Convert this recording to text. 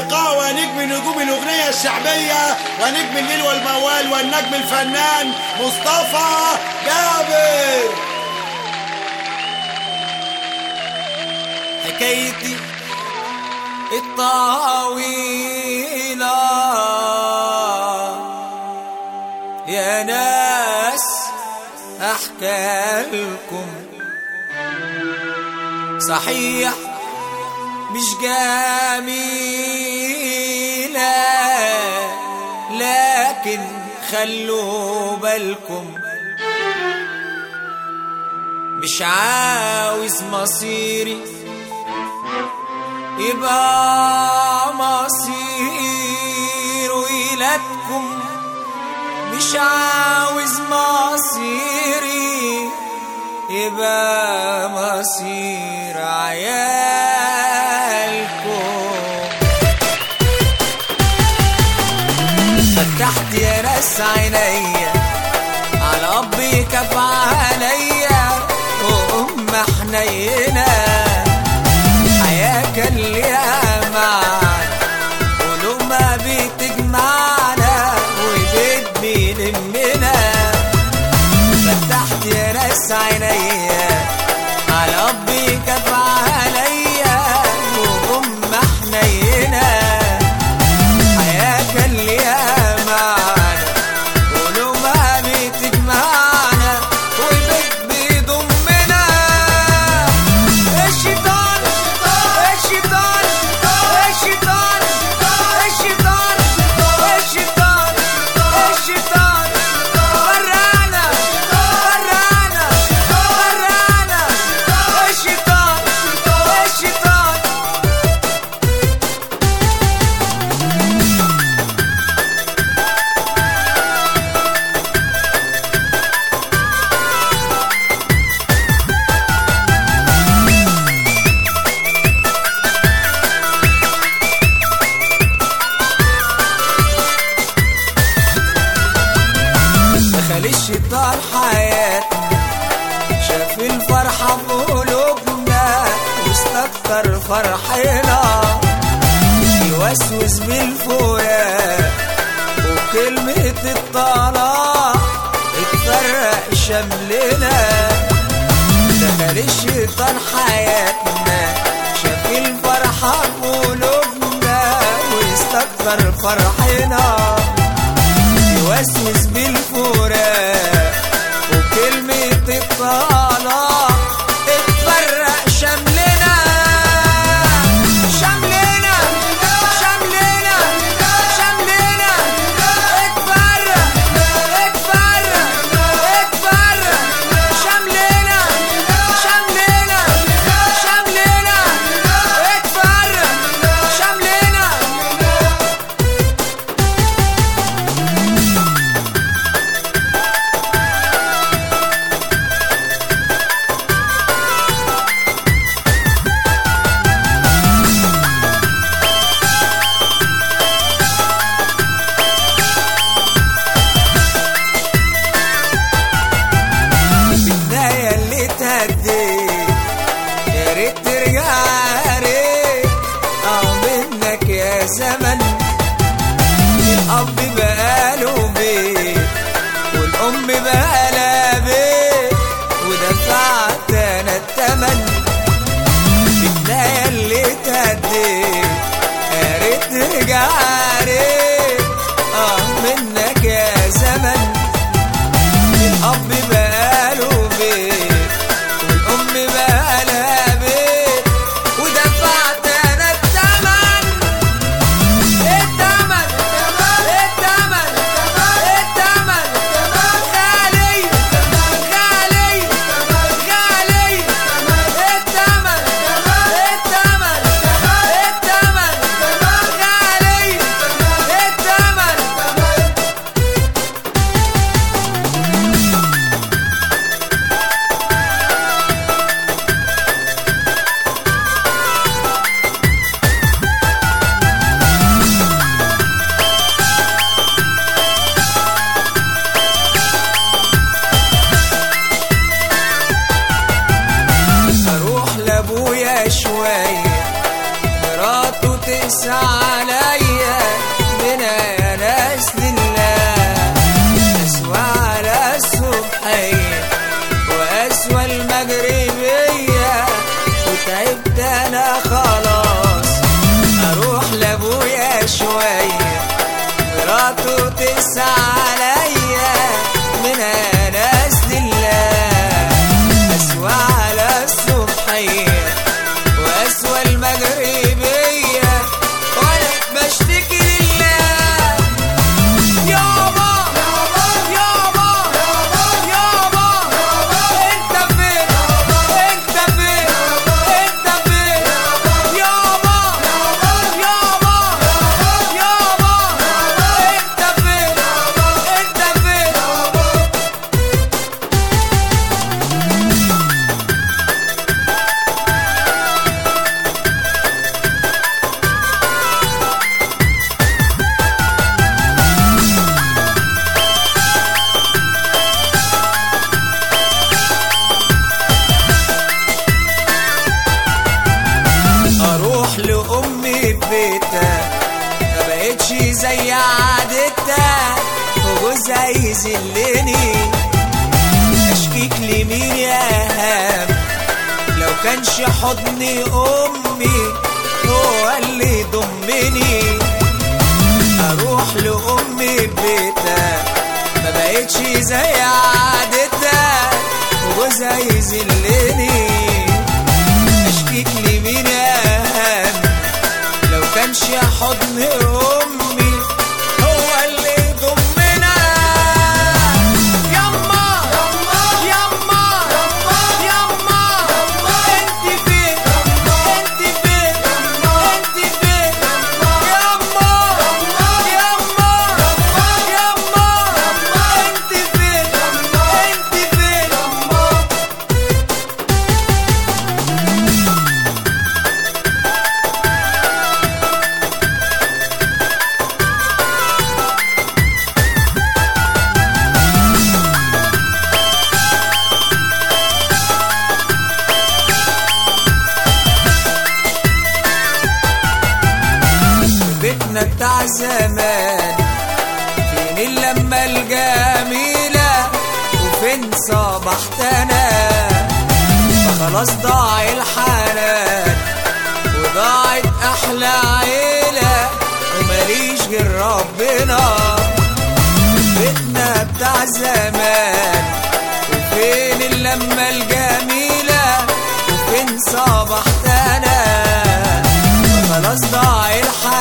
اللقاء ونجم نجوم الأغنية الشعبية ونجم الليل والموال والنجم الفنان مصطفى جابر حكايتي الطويلة يا ناس أحكى لكم صحيح مش جميلة لكن خلوا بالكم مش عاوز مصيري يبقى مصير ولادكم مش عاوز مصيري يبقى مصير عيالكم فتحت يا ناس عينيا على ابي كف عليا وام حنينه حياه كان ليها معنى ولما بتجمعنا وبيت بيلمنا فتحت يا ناس عينيا على ابي كف عليا وام حنينه حياه كان ليها معنى ولما بتجمعنا وبيت بيضمنا الشيطان الشيطان الشيطان الشيطان الشيطان الشيطان ورانا ورانا ورانا الشيطان الشيطان دخل الشيطان حياتنا شاف الفرحة في قلوبنا واستكتر فرحنا يوسوس بالفراق وكلمة الطلاق اتفرق شملنا دخل الشيطان حياتنا شاف الفرحة في قلوبنا واستكتر فرحنا يوسوس بالفراق وكلمة الطلاق اتفرق شملنا شملنا شملنا شملنا اتفرق اتفرق اتفرق شملنا شملنا شملنا اتفرق شملنا البداية اللي تهديت يا ريت ترجع يا ريت اه منك يا زمن الأب بقاله بيت والأم بقالها بيت ودفعت أنا التمن البداية اللي تهديت يا ريت ترجع يا ريت اه منك يا زمن الأب بقاله بيت والأم بقالها بيت ودفعت أنا التمن التمن التمن التمن غالي غالي غالي التمن التمن التمن غالي التمن اروح لابويا شويه مراته تقسى عليا بقتش زي عادتها وجوزها يذلني اشكيك لمين يا هام لو كانش حضني امي هو اللي ضمني اروح لامي بيتها ما بقتش زي عادتها وجوزها يذلني اشكيك لمين يا هام لو كانش حضن امي هو اللي ضمنا يما يما يما انت فين انت فين انت فين يما يما يما انت فين انت فين بيتنا بتاع زمان فين اللمة الجميلة وفين صبحت انا فخلاص ضاع الحنان وضاعت احلى عيلة وماليش غير ربنا بيتنا بتاع زمان وفين اللمة الجميلة وفين صبحت انا خلاص ضاع الحنان